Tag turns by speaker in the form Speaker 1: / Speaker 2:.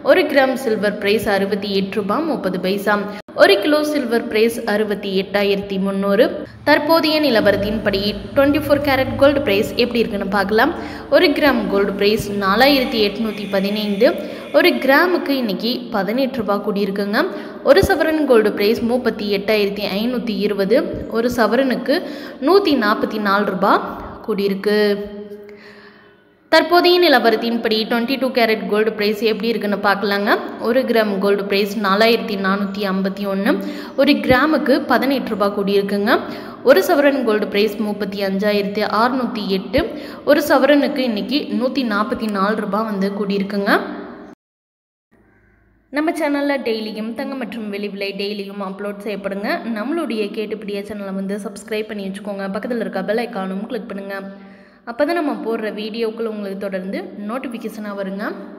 Speaker 1: ஒரு gram silver price அறுபத்தி எட்டு ரூபாய் முப்பது பைசா ஒரு கிலோ சில்வர் பிரைஸ் அறுபத்தி எட்டாயிரத்தி முந்நூறு தற்போதைய நிலவரத்தின்படி twenty four carat gold price எப்படி இருக்குன்னு பார்க்கலாம் ஒரு கிராம் கோல்டு பிரைஸ் நாலாயிரத்தி எட்நூற்றி பதினைந்து ஒரு கிராமுக்கு இன்னைக்கு பதினெட்டு ரூபாய் கூடியிருக்குங்க ஒரு சவரன் கோல்டு பிரைஸ் முப்பத்தி எட்டாயிரத்தி ஐநூற்றி இருபது ஒரு சவரனுக்கு நூற்றி நாற்பத்தி நாலு ரூபாய் கூடியிருக்கு தற்போதைய நிலவரத்தின்படி twenty two carat gold price எப்படி இருக்குன்னு பார்க்கலாங்க ஒரு கிராம் கோல்டு ப்ரைஸ் நாலாயிரத்தி நானூற்றி ஐம்பத்தி ஒன்று ஒரு கிராமுக்கு பதினெட்டு ரூபாய் கூடியிருக்குங்க ஒரு சவரன் கோல்டு ப்ரைஸ் முப்பத்தி அஞ்சாயிரத்தி அறுநூற்றி எட்டு ஒரு சவரனுக்கு இன்றைக்கி நூற்றி நாற்பத்தி நாலு ரூபாய் வந்து கூடியிருக்குங்க நம்ம சேனலில் டெய்லியும் தங்க மற்றும் வெளி விலை டெய்லியும் அப்லோட் செய்யப்படுங்க நம்மளுடைய கேட்டுப்பிடிய சேனலை வந்து சப்ஸ்கிரைப் பண்ணி வச்சுக்கோங்க பக்கத்தில் இருக்க பெல் ஐக்கானும் கிளிக் பண்ணுங்கள் அப்போ தான் நம்ம போடுற வீடியோக்கள் உங்களுக்கு தொடர்ந்து நோட்டிஃபிகேஷனாக வருங்க